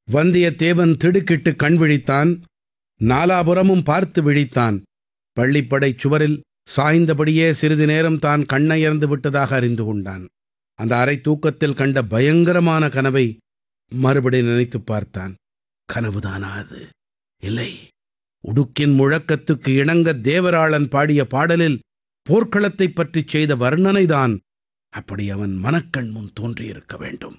வந்தியத்தேவன் திடுக்கிட்டு கண் விழித்தான் நாலாபுறமும் பார்த்து விழித்தான் பள்ளிப்படைச் சுவரில் சாய்ந்தபடியே சிறிது நேரம் தான் கண்ணயர்ந்து விட்டதாக அறிந்து கொண்டான் அந்த அரை தூக்கத்தில் கண்ட பயங்கரமான கனவை மறுபடி நினைத்துப் பார்த்தான் கனவுதானா அது இல்லை உடுக்கின் முழக்கத்துக்கு இணங்க தேவராளன் பாடிய பாடலில் போர்க்களத்தைப் பற்றிச் செய்த வர்ணனைதான் அப்படி அவன் மனக்கண் முன் தோன்றியிருக்க வேண்டும்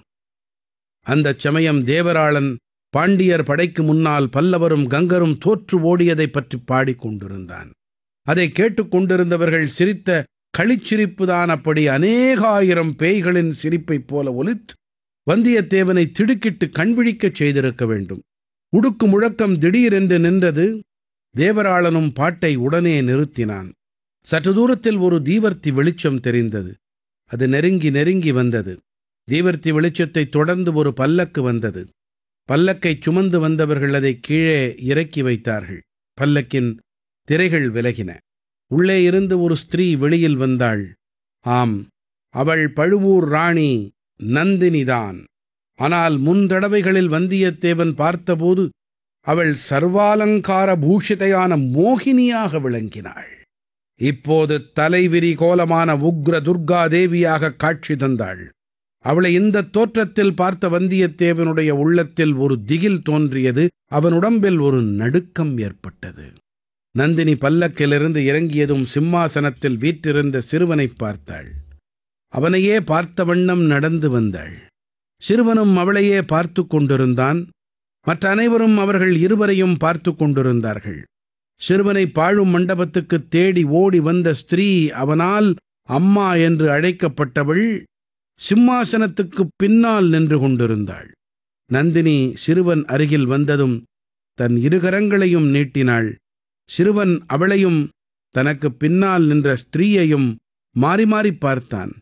அந்தச் சமயம் தேவராளன் பாண்டியர் படைக்கு முன்னால் பல்லவரும் கங்கரும் தோற்று ஓடியதைப் பற்றி பாடிக் கொண்டிருந்தான் அதை கேட்டுக்கொண்டிருந்தவர்கள் சிரித்த களிச்சிரிப்புதான் அப்படி அநேகாயிரம் பேய்களின் சிரிப்பைப் போல ஒலித்து வந்தியத்தேவனை திடுக்கிட்டு கண்விழிக்கச் செய்திருக்க வேண்டும் உடுக்கு முழக்கம் திடீரென்று நின்றது தேவராளனும் பாட்டை உடனே நிறுத்தினான் சற்று தூரத்தில் ஒரு தீவர்த்தி வெளிச்சம் தெரிந்தது அது நெருங்கி நெருங்கி வந்தது தீவர்த்தி வெளிச்சத்தைத் தொடர்ந்து ஒரு பல்லக்கு வந்தது பல்லக்கைச் சுமந்து வந்தவர்கள் அதை கீழே இறக்கி வைத்தார்கள் பல்லக்கின் திரைகள் விலகின உள்ளே இருந்து ஒரு ஸ்திரீ வெளியில் வந்தாள் ஆம் அவள் பழுவூர் ராணி நந்தினிதான் ஆனால் முன் தடவைகளில் வந்தியத்தேவன் பார்த்தபோது அவள் சர்வாலங்கார பூஷிதையான மோகினியாக விளங்கினாள் இப்போது தலைவிரி கோலமான உக்ர துர்கா தேவியாக காட்சி தந்தாள் அவளை இந்த தோற்றத்தில் பார்த்த வந்தியத்தேவனுடைய உள்ளத்தில் ஒரு திகில் தோன்றியது அவன் உடம்பில் ஒரு நடுக்கம் ஏற்பட்டது நந்தினி பல்லக்கிலிருந்து இறங்கியதும் சிம்மாசனத்தில் வீற்றிருந்த சிறுவனைப் பார்த்தாள் அவனையே பார்த்த வண்ணம் நடந்து வந்தாள் சிறுவனும் அவளையே பார்த்து கொண்டிருந்தான் மற்ற அனைவரும் அவர்கள் இருவரையும் பார்த்து கொண்டிருந்தார்கள் சிறுவனை பாழும் மண்டபத்துக்கு தேடி ஓடி வந்த ஸ்திரீ அவனால் அம்மா என்று அழைக்கப்பட்டவள் சிம்மாசனத்துக்கு பின்னால் நின்று கொண்டிருந்தாள் நந்தினி சிறுவன் அருகில் வந்ததும் தன் இருகரங்களையும் நீட்டினாள் சிறுவன் அவளையும் தனக்கு பின்னால் நின்ற ஸ்திரீயையும் மாறி மாறி பார்த்தான்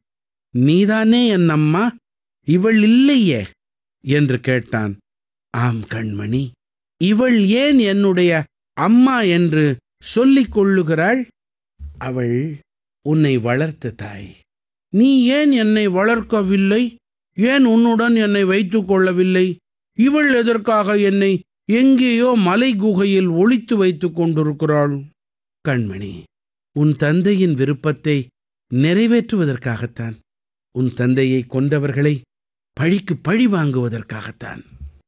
நீதானே என் அம்மா இவள் இல்லையே என்று கேட்டான் ஆம் கண்மணி இவள் ஏன் என்னுடைய அம்மா என்று சொல்லிக் கொள்ளுகிறாள் அவள் உன்னை வளர்த்த தாய் நீ ஏன் என்னை வளர்க்கவில்லை ஏன் உன்னுடன் என்னை வைத்துக் கொள்ளவில்லை இவள் எதற்காக என்னை எங்கேயோ மலை குகையில் ஒளித்து வைத்துக் கொண்டிருக்கிறாள் கண்மணி உன் தந்தையின் விருப்பத்தை நிறைவேற்றுவதற்காகத்தான் உன் தந்தையை கொண்டவர்களை பழிக்கு பழி வாங்குவதற்காகத்தான்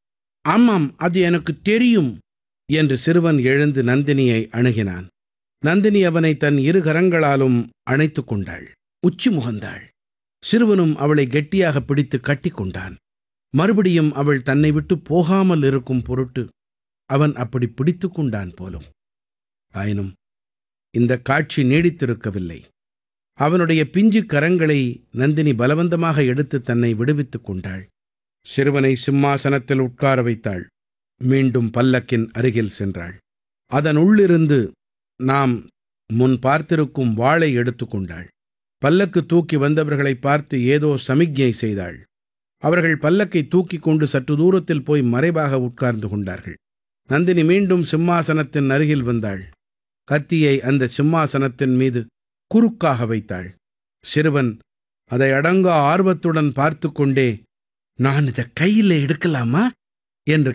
ஆமாம் அது எனக்கு தெரியும் என்று சிறுவன் எழுந்து நந்தினியை அணுகினான் நந்தினி அவனை தன் இரு கரங்களாலும் அணைத்துக் கொண்டாள் உச்சி முகந்தாள் சிறுவனும் அவளை கெட்டியாக பிடித்து கட்டிக்கொண்டான் மறுபடியும் அவள் தன்னை விட்டு போகாமல் இருக்கும் பொருட்டு அவன் அப்படி பிடித்து கொண்டான் போலும் ஆயினும் இந்த காட்சி நீடித்திருக்கவில்லை அவனுடைய பிஞ்சு கரங்களை நந்தினி பலவந்தமாக எடுத்து தன்னை விடுவித்துக் கொண்டாள் சிறுவனை சிம்மாசனத்தில் உட்கார வைத்தாள் மீண்டும் பல்லக்கின் அருகில் சென்றாள் அதன் உள்ளிருந்து நாம் முன் பார்த்திருக்கும் வாளை எடுத்துக்கொண்டாள் பல்லக்கு தூக்கி வந்தவர்களை பார்த்து ஏதோ சமிக்ஞை செய்தாள் அவர்கள் பல்லக்கை தூக்கிக் கொண்டு சற்று தூரத்தில் போய் மறைவாக உட்கார்ந்து கொண்டார்கள் நந்தினி மீண்டும் சிம்மாசனத்தின் அருகில் வந்தாள் கத்தியை அந்த சிம்மாசனத்தின் மீது குறுக்காக வைத்தாள் சிறுவன் அதை அடங்கா ஆர்வத்துடன் பார்த்து கொண்டே நான் இதை கையில் எடுக்கலாமா என்று